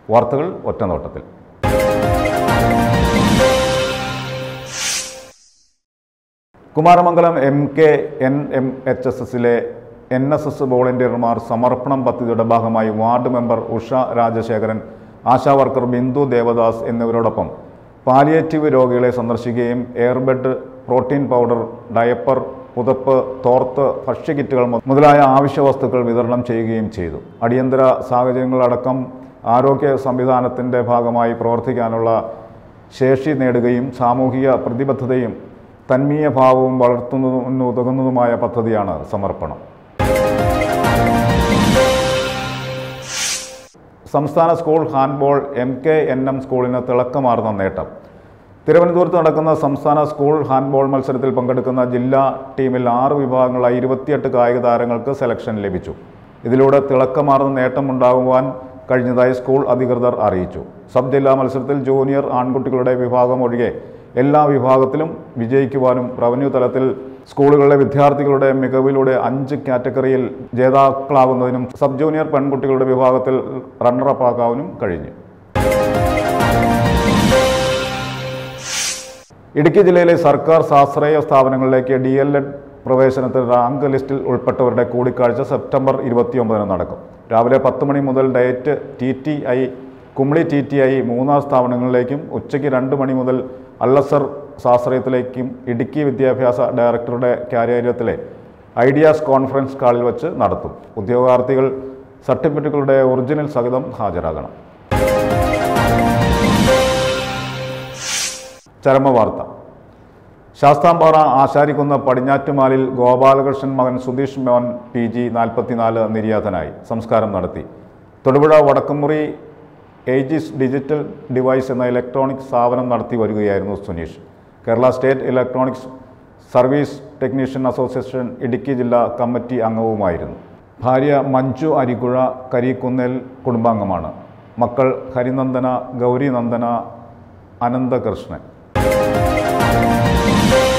വാർത്തകൾ ഒറ്റനോട്ടത്തിൽ Kumaramangalam M K N M H S S N S S വോളണ്ടിയർമാർ സമർപ്പണം പദ്ധതിയുടെ ഭാഗമായി ward member Usha Rajasekharan Asha worker Bindu Devadas എന്നിവരോടൊപ്പം പാലിയേറ്റീവ് രോഗികളെ സന്ദർശിക്കുകയും എയർബെഡ് പ്രോട്ടീൻ പൗഡർ ഡയപ്പർ പുതപ്പ് തോർത്ത് ഭക്ഷ്യകിറ്റുകൾ മു- മുതലായ ആവശ്യ വസ്തുക്കൾ വിതരണം ചെയ്യുകയും ചെയ്തു അടിയന്തര സാഹചര്യങ്ങളടക്കം ആരോഗ്യ സംവിധാനത്തിൻ്റെ ഭാഗമായി പ്രവർത്തിക്കാനുള്ള ശേഷി നേടുകയും സാമൂഹിക പ്രതിബദ്ധതയും തന്മീയ ഭാവവും വളർത്തുന്നതിന് ഉതകുന്നതുമായ പദ്ധതിയാണ് സമർപ്പണം സംസ്ഥാന school handball M K N M സ്കൂളിന് തിളക്കമാർന്ന നേട്ടം തിരുവനന്തപുരത്ത് നടക്കുന്ന സംസ്ഥാന സ്കൂൾ ഹാൻഡ്ബോൾ മത്സരത്തിൽ പങ്കെടുക്കുന്ന ജില്ലാ ടീമിൽ ആറ് വിഭാഗങ്ങളായി ഇരുപത്തിയെട്ട് കായിക താരങ്ങൾക്ക് സെലക്ഷൻ ലഭിച്ചു ഇതിലൂടെ തിളക്കമാർന്ന നേട്ടമുണ്ടാകുവാൻ കഴിഞ്ഞതായി സ്കൂൾ അധികൃതർ അറിയിച്ചു സബ് ജില്ലാ മത്സരത്തിൽ ജൂനിയർ ആൺകുട്ടികളുടെ വിഭാഗം ഒഴികെ എല്ലാ വിഭാഗത്തിലും വിജയിക്കുവാനും റവന്യൂ തലത്തിൽ സ്കൂളുകളിലെ വിദ്യാർത്ഥികളുടെ മികവിലൂടെ അഞ്ച് കാറ്റഗറിയിൽ ജേതാക്കളാകുന്നതിനും സബ് ജൂനിയർ പെൺകുട്ടികളുടെ വിഭാഗത്തിൽ റണ്ണറപ്പ് ആകാനും കഴിഞ്ഞു ഇടുക്കി ജില്ലയിലെ സർക്കാർ സ്വാശ്രയ സ്ഥാപനങ്ങളിലേക്ക് ഡി എൽ എഡ് പ്രവേശനത്തിന് റാങ്ക് ലിസ്റ്റിൽ ഉൾപ്പെട്ടവരുടെ കൂടിക്കാഴ്ച സെപ്റ്റംബർ ഇരുപത്തിയൊമ്പതിന് നടക്കും രാവിലെ പത്ത് മണി മുതൽ DIET T T I Kumily T T I Munnar സ്ഥാപനങ്ങളിലേക്കും ഉച്ചയ്ക്ക് രണ്ട് മണി മുതൽ അല്ലസർ സ്വാശ്രയത്തിലേക്കും ഇടുക്കി വിദ്യാഭ്യാസ ഡയറക്ടറുടെ കാര്യാലയത്തിലെ ഐഡിയാസ് കോൺഫറൻസ് ഹാളിൽ വെച്ച് നടത്തും ഉദ്യോഗാർത്ഥികൾ സർട്ടിഫിക്കറ്റുകളുടെ ഒറിജിനൽ സഹിതം ഹാജരാകണം ചരമവാർത്ത ശാസ്താംപാറ ആശാരിക്കുന്ന് പടിഞ്ഞാറ്റുമാലിൽ ഗോപാലകൃഷ്ണൻ മകൻ സുധീഷ് മോൻ പി ജി നാൽപ്പത്തിനാല് നിര്യാതനായി സംസ്കാരം നടത്തി Thodupuzha Vadakkumuri Aegis digital device എന്ന ഇലക്ട്രോണിക് സ്ഥാപനം നടത്തി വരികയായിരുന്നു Suneesh Kerala state electronics service technician association Idukki ജില്ലാ കമ്മിറ്റി അംഗവുമായിരുന്നു ഭാര്യ മഞ്ജു അരിക്കുഴ കരിക്കുന്നേൽ കുടുംബാംഗമാണ് മക്കൾ ഹരിനന്ദന ഗൗരിനന്ദന അനന്തകൃഷ്ണൻ